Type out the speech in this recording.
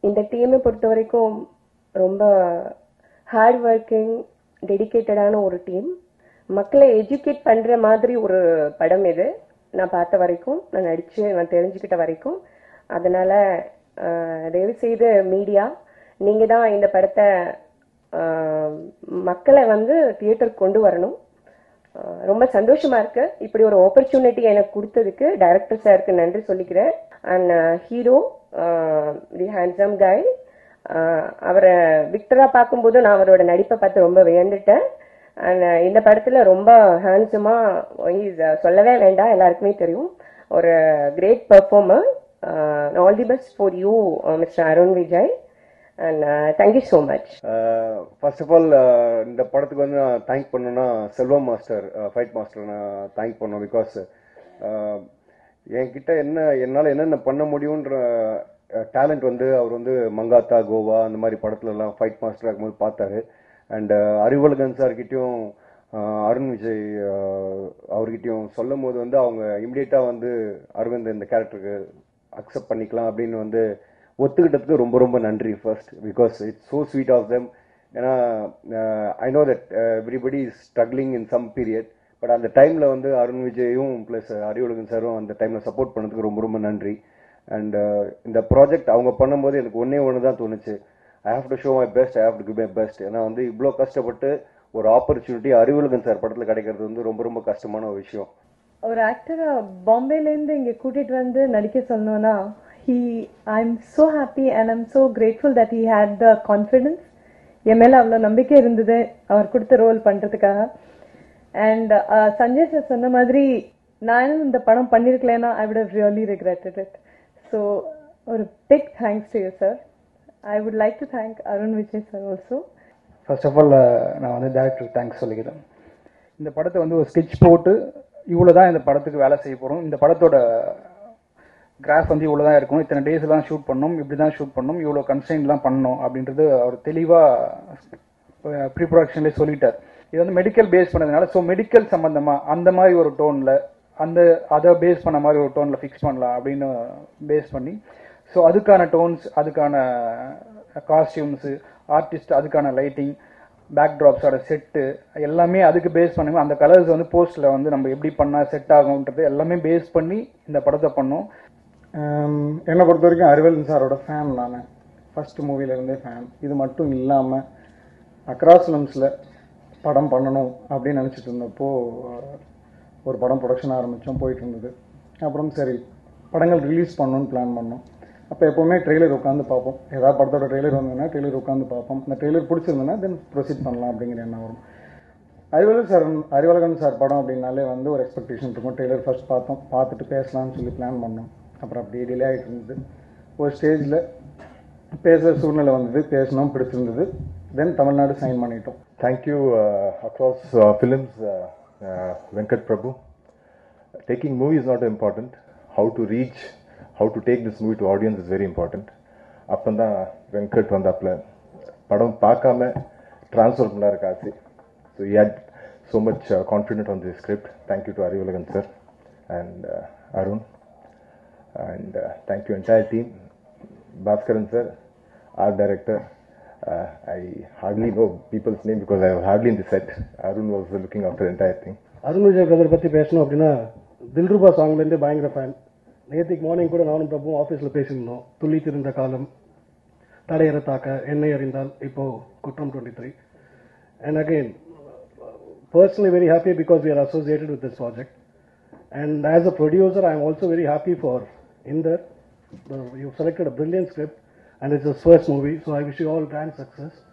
இந்த டீமை பொறுத்த வரைக்கும் ரொம்ப ஹார்ட் ஒர்க்கிங் டெடிகேட்டடான ஒரு டீம் மக்களை எஜுகேட் பண்ற மாதிரி ஒரு படம் இது நான் பார்த்த வரைக்கும் நான் நடிச்சு நான் தெரிஞ்சுக்கிட்ட வரைக்கும் அதனால ஆஹ், தயவு செய்து மீடியா நீங்க தான் இந்த படத்தை ஆஹ், மக்களை வந்து தியேட்டருக்கு கொண்டு வரணும் ஆஹ், ரொம்ப சந்தோஷமா இருக்கு இப்படி ஒரு ஆப்பர்ச்சுனிட்டி எனக்கு கொடுத்ததுக்கு டைரக்டர் சாருக்கு நன்றி சொல்லிக்கிறேன் and hero the handsome guy அவரை விக்டரா பார்க்கும்போது நான் அவரோட நடிப்பை பார்த்து ரொம்ப வியந்துட்டேன் அண்ட் இந்த படத்துல ரொம்ப ஹேண்ட்ஸமா சொல்லவே வேண்டாம் எல்லாருக்குமே தெரியும் ஒரு great performer all the best for you mister Arun Vijay and thank you so much first of all இந்த படத்துக்கு வந்து நான் தேங்க் பண்ணணும்னா செல்வம் மாஸ்டர் ஃபைட் மாஸ்டர் நான் தேங்க் பண்ணோம் பிகாஸ் என்கிட்ட என்ன என்னால் என்னென்ன பண்ண முடியுன்ற டேலண்ட் வந்து அவர் வந்து மங்காத்தா கோவா அந்த மாதிரி படத்துல எல்லாம் ஃபைட் மாஸ்டர் ஆகும்போது பார்த்தாரு அண்ட் அறிவழகன் சார்கிட்டயும் அருண் விஜய் அஹ், அவர்கிட்டயும் சொல்லும் போது வந்து அவங்க இமிடியேட்டா வந்து அரவிந்த் இந்த கேரக்டருக்கு அக்செப்ட் பண்ணிக்கலாம் அப்படின்னு வந்து ஒத்துக்கிட்டதுக்கு ரொம்ப ரொம்ப நன்றி first because it's so sweet of them ஏன்னா I know that everybody is struggling in some period but அந்த டைம்ல வந்து அருண் விஜயும் ப்ளஸ் அறிவுலகன் சாரும் அந்த டைம்ல சப்போர்ட் பண்ணதுக்கு ரொம்ப ரொம்ப நன்றி அண்ட் இந்த ப்ராஜெக்ட் அவங்க பண்ணும்போது எனக்கு ஒன்னே ஒன்று தான் தோணுச்சு I have to show my best I have to give my best ஏன்னா வந்து இவ்வளோ கஷ்டப்பட்டு ஒரு ஆப்பர்ச்சுனிட்டி அறிவுலகன் சார் படத்தில் கிடைக்கிறது வந்து ரொம்ப ரொம்ப கஷ்டமான ஒரு விஷயம் ஒரு ஆக்டரை பாம்பேலேருந்து இங்கே கூட்டிட்டு வந்து நடிக்க சொல்லணும்னா he I am so happy and I'm so grateful that he had the confidence என் மேலே அவ்வளோ நம்பிக்கை இருந்தது அவர் கொடுத்த ரோல் பண்ணுறதுக்காக அண்ட் சஞ்சய் சார் சொன்ன மாதிரி நானும் இந்த படம் பண்ணியிருக்கலன்னா I would have really regretted it so ஒரு big thanks to you sir I would like to thank Arun Vijay sir also first of all நான் வந்து டேரக்டருக்கு தேங்க்ஸ் சொல்லிக்கிறேன் இந்த படத்தை வந்து ஒரு ஸ்கெட்ச் போட்டு இவ்வளோ தான் இந்த படத்துக்கு வேலை செய்ய போகிறோம் இந்த படத்தோட கிராஃப் வந்து இவ்வளோ தான் இருக்கும் இத்தனை டேஸ் எல்லாம் ஷூட் பண்ணணும் இப்படி தான் ஷூட் பண்ணணும் இவ்வளோ கன்ஸ்டைன்லாம் பண்ணணும் அப்படின்றது அவர் தெளிவாக ப்ரீ ப்ரொடக்ஷன்லேயே சொல்லிட்டார் இது வந்து மெடிக்கல் பேஸ் பண்ணதுனால ஸோ மெடிக்கல் சம்மந்தமாக அந்த மாதிரி ஒரு டோனில் அந்த அதை பேஸ் பண்ண மாதிரி ஒரு டோனில் ஃபிக்ஸ் பண்ணலாம் அப்படின்னு பேஸ் பண்ணி ஸோ அதுக்கான டோன்ஸ் அதுக்கான காஸ்டியூம்ஸு ஆர்டிஸ்ட் அதுக்கான லைட்டிங் பேக்ட்ராப்ஸோட செட்டு எல்லாமே அதுக்கு பேஸ் பண்ணி அந்த கலர்ஸ் வந்து போஸ்ட்டில் வந்து நம்ம எப்படி பண்ணால் செட் ஆகும்ன்றது எல்லாமே பேஸ் பண்ணி இந்த படத்தை பண்ணோம் ஆம், என்னை பொறுத்த வரைக்கும் அறிவலன் சாரோட ஃபேன் நான் ஃபர்ஸ்ட் மூவிலேருந்தே ஃபேன் இது மட்டும் இல்லாமல் அக்ராஸ் லம்ஸில் படம் பண்ணணும் அப்படின்னு நினச்சிட்டு இருந்தப்போ அஹ், ஒரு படம் ப்ரொடக்ஷன் ஆரம்பித்தோம் போயிட்டு இருந்தது அப்புறம் சரி படங்கள் ரிலீஸ் பண்ணணும்னு பிளான் பண்ணோம் அப்போ எப்போவுமே ட்ரெய்லர் உட்காந்து பார்ப்போம் ஏதாவது படத்தோட ட்ரெய்லர் வந்ததுன்னா ட்ரெய்லர் உட்காந்து பார்ப்போம் அந்த ட்ரெய்லர் பிடிச்சிருந்ததுன்னா தென் ப்ரொசீட் பண்ணலாம் அப்படிங்கிற எண்ணம் வரும் அறிவழகன் சார் அறிவழகன் சார் படம் அப்படின்னாலே வந்து ஒரு எக்ஸ்பெக்டேஷன் இருக்கும் ட்ரெய்லர் ஃபர்ஸ்ட் பார்த்தோம் பார்த்துட்டு பேசலாம்னு சொல்லி பிளான் பண்ணோம் அப்புறம் அப்படியே டிலே ஆகிட்டு இருந்தது ஒரு ஸ்டேஜில் பேசுகிற சூழ்நிலை வந்தது பேசணும் பிடிச்சிருந்தது தென் தமிழ்நாடு சைன் பண்ணிட்டோம் Thank you uh, across uh, films, uh, uh, Venkat Prabhu. Taking movie is not important. How to reach, how to take this movie to audience is very important. அப்பந்தான் வெங்கட் வந்தாப்புல படம் பார்க்காம ட்ரான்ஸ்ஃபர் பண்ணாரு காசி so had so much confident on the script thank you to Arivulagan sir and Arun and uh, thank you entire team bhaskaran sir art director uh, i hardly know people's name because i was hardly in the set arun was looking after the entire thing Arun Vijay brother பற்றி பேசணும் அப்படின்னா தில்ருபா சாங்லேருந்தே பயங்கர fan நேற்றுக்கு morning கூட நானும் பிரபுவும் ஆஃபீஸில் பேசியிருந்தோம் துள்ளி திருந்த காலம் தடையற தாக்க என்னை அறிந்தால் இப்போ Kuttram twenty three and again personally very happy because we are associated with this project. And as a producer, I am also very happy for Inder. Uh, You've selected a brilliant script and it's his first movie, so I wish you all grand success.